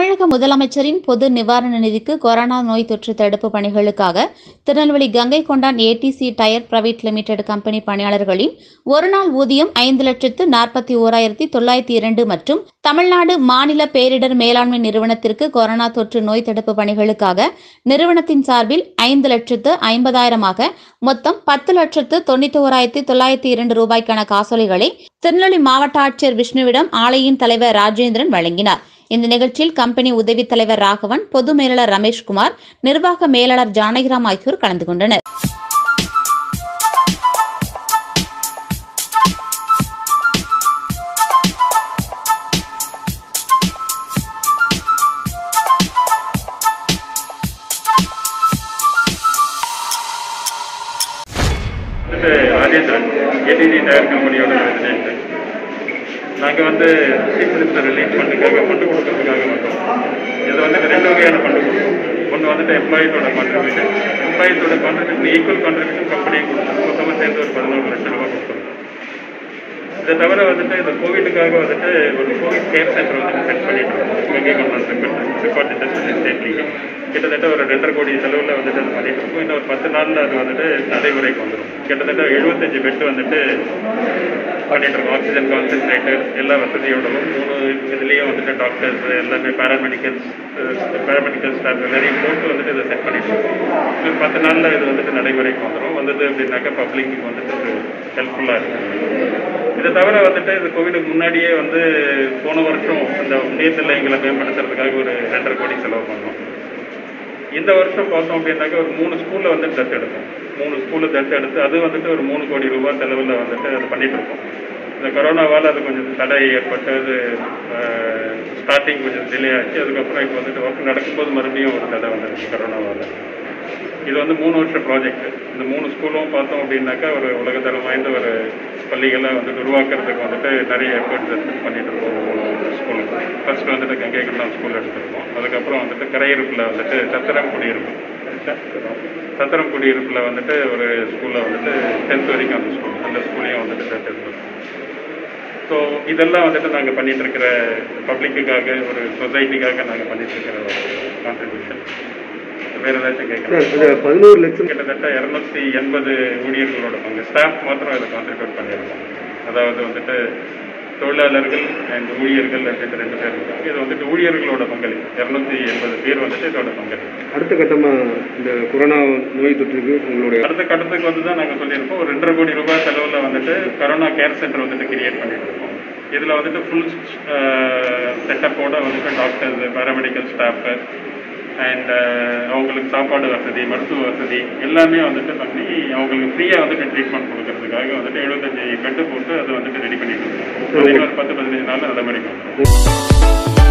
தமிழக முதலமைச்சரின் பொது நிவாரண நிதிக்கு கொரோனா நோய் தொற்று தடுப்பு பணிகளுக்காக Tirunelveli Gangai Kondan A D C tyre private limited company பணியாளர்களின் ஒருநாள் ஊதியம் ஐந்து லட்சத்து நாற்பத்தி ஓராயிரத்தி தொள்ளாயிரத்தி இரண்டு மற்றும் தமிழ்நாடு மாநில பேரிடர் மேலாண்மை நிறுவனத்திற்கு கொரோனா தொற்று நோய் தடுப்பு பணிகளுக்காக நிறுவனத்தின் சார்பில் ஐந்து லட்சத்து ஐம்பதாயிரமாக மொத்தம் பத்து லட்சத்து தொண்ணூத்தி ஓராயிரத்தி தொள்ளாயிரத்தி இரண்டு ரூபாய்க்கான காசோலைகளை திருநெல்வேலி மாவட்ட ஆட்சியர் விஷ்ணுவிடம் ஆலையின் தலைவர் ராஜேந்திரன் வழங்கினார் இந்த நிகழ்ச்சியில் கம்பெனி உதவித் தலைவர் ராகவன் பொது மேலாளர் ரமேஷ்குமார் நிர்வாக மேலாளர் ஜானகிராம் ஆகியோர் கலந்து கொண்டனர் வந்துட்டு ராஜேந்திரன் ஏடிடி டயர் கம்பெனியோட பிரசிடென்ட் நாங்கள் வந்து சீஃப் மினிஸ்டர் ரிலீஃப் ஃபண்டுக்காக ஃபண்டு கொடுக்கறதுக்காக வந்தோம் இது வந்து ரெண்டு வகையான ஃபண்டு கொடுக்கும் ஒன்று வந்துட்டு எம்ப்ளாயிஸோட கான்ட்ரிபியூஷன் எம்ப்ளாயிஸோட கான்ட்ரிபியூஷன் ஈக்குவல் கான்ட்ரிபியூஷன் கம்பெனியும் கொடுத்தோம் மொத்தமாக சேர்ந்து ஒரு பதினோரு லட்சம் ரூபாய் கொடுத்தோம் இதை தவிர வந்துட்டு இந்த கோவிடுக்காக வந்துட்டு ஒரு கோவிட் கேர் சென்டர் வந்து செட் பண்ணிட்டு இருக்கோம் கங்கை கொண்டான் செக்மெண்ட் ரெக்கார்ட் இண்டஸ்ட்ரியல் ஸ்டேட்லிங்க கிட்டத்தட்ட ஒரு ரெண்டரை கோடி செலவில் வந்துட்டு அது பண்ணிட்டு இருக்கோம் இன்னும் ஒரு பத்து நாளில் அது வந்துட்டு நடைமுறைக்கு வந்துடும் கிட்டத்தட்ட எழுபத்தஞ்சு பெட் வந்துட்டு பண்ணிட்டு இருக்கோம் ஆக்சிஜன் கான்சென்ட்ரேட்டர் எல்லா வசதியோடவும் மூணு இதுலேயும் வந்துட்டு டாக்டர்ஸ் எல்லாமே பேராமெடிக்கல்ஸ் பேராமெடிக்கல் ஸ்டாஃப் எல்லாரையும் போட்டு வந்துட்டு இதை செட் பண்ணிட்டு இருக்கோம் இன்னும் பத்து நாளில் இது வந்துட்டு நடைமுறைக்கு வந்துடும் வந்தது அப்படின்னாக்கா பப்ளிக்கு வந்துட்டு ஹெல்ப்ஃபுல்லாக இருக்கும் இதை தவிர வந்துட்டு இது கோவிடுக்கு முன்னாடியே வந்து போன வருஷம் இந்த நீர் நிலையங்களை மேம்படுத்துறதுக்காக ஒரு ரெண்டரை கோடி செலவு பண்ணோம் இந்த வருஷம் பார்த்தோம் அப்படின்னாக்கா ஒரு மூணு ஸ்கூலில் வந்து தத்து எடுத்தோம் மூணு ஸ்கூலில் தத்து எடுத்து அது வந்துட்டு ஒரு மூணு கோடி ரூபாய் செலவில் வந்துட்டு அது பண்ணிட்டு இருக்கோம் இந்த கொரோனாவால் அது கொஞ்சம் தடை ஏற்பட்டு அது ஸ்டார்டிங் கொஞ்சம் டிலே ஆச்சு அதுக்கப்புறம் இப்போ வந்துட்டு ஒர்க் நடக்கும்போது மறுபடியும் ஒரு தடை வந்துருச்சு கொரோனாவால் இது வந்து மூணு வருஷம் ப்ராஜெக்ட் இந்த மூணு ஸ்கூலும் பார்த்தோம் அப்படின்னாக்கா ஒரு உலகத்தரம் வாய்ந்த ஒரு பள்ளிகளை வந்துட்டு உருவாக்குறதுக்கு வந்துட்டு நிறைய எஃபர்ட்ஸ் எடுத்து பண்ணிட்டு இருக்கோம் இந்த மூணு ஸ்கூலுக்கு ஃபர்ஸ்ட் வந்துட்டு கங்கை கொண்டான் ஸ்கூல் எடுத்திருக்கோம் அதுக்கப்புறம் வந்துட்டு கரையிருப்பில் வந்துட்டு சத்திரம் குடியிருப்பு சத்திரம் குடியிருப்பில் வந்துட்டு ஒரு ஸ்கூலில் வந்துட்டு டென்த் வரைக்கும் அந்த ஸ்கூல் அந்த ஸ்கூலையும் வந்துட்டு சேர்த்து எடுத்திருக்கோம் ஸோ இதெல்லாம் வந்துட்டு நாங்கள் பண்ணிட்டு இருக்கிற பப்ளிக்குக்காக ஒரு சொசைட்டிக்காக நாங்கள் பண்ணிட்டு இருக்கிற ஒரு கான்ட்ரிபியூஷன் வேற ஏதாச்சும் கேட்கலாம் சார் இந்த பதினோரு லட்சம் கிட்டத்தட்ட இரநூத்தி எண்பது ஊழியர்களோட பங்கு ஸ்டாஃப் மாத்திரம் இதை கான்ட்ரிபியூட் பண்ணியிருக்கோம் அதாவது வந்துட்டு தொழிலாளர்கள் அண்ட் ஊழியர்கள் அப்படின்ற ரெண்டு பேர் இருக்காங்க இது வந்துட்டு ஊழியர்களோட பங்களிப்பு இரநூத்தி எண்பது பேர் வந்துட்டு இதோட பங்களிப்பு அடுத்த கட்டமா இந்த கொரோனா நோய் தொற்றுக்கு உங்களுடைய அடுத்த கட்டத்துக்கு வந்து தான் நாங்கள் சொல்லியிருக்கோம் ஒரு ரெண்டரை கோடி ரூபாய் செலவில் வந்துட்டு கரோனா கேர் சென்டர் வந்துட்டு கிரியேட் பண்ணிட்டு இருக்கோம் இதில் வந்துட்டு ஃபுல் செட்டப்போட வந்துட்டு டாக்டர்ஸ் பேராமெடிக்கல் ஸ்டாஃபு அண்ட் அவங்களுக்கு சாப்பாடு வசதி மருத்துவ வசதி எல்லாமே வந்துட்டு பண்ணி அவங்களுக்கு ஃப்ரீயாக வந்துட்டு ட்ரீட்மெண்ட் கொடுக்கறதுக்காக வந்துட்டு எழுபத்தஞ்சு பெட்டு போட்டு அதை வந்துட்டு ரெடி பண்ணிட்டு இருக்கோம் அது இன்னும் ஒரு பத்து பதினஞ்சு நாள் அதை மாதிரி கொடுக்கும்